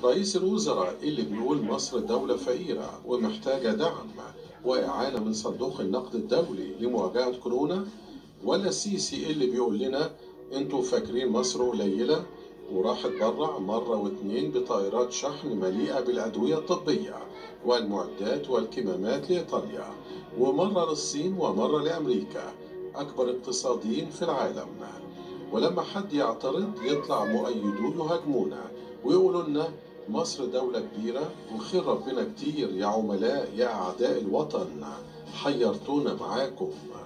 رئيس الوزراء اللي بيقول مصر دولة فقيرة ومحتاجة دعم وإعانة من صندوق النقد الدولي لمواجهة كورونا ولا السيسي اللي بيقول لنا انتوا فاكرين مصر قليلة وراحت برع مرة واتنين بطائرات شحن مليئة بالأدوية الطبية والمعدات والكمامات لإيطاليا ومرة للصين ومرة لأمريكا أكبر اقتصاديين في العالم ولما حد يعترض يطلع مؤيدوه يهاجمونا ويقولوا لنا مصر دولة كبيرة وخير ربنا كتير يا عملاء يا أعداء الوطن حيرتونا معاكم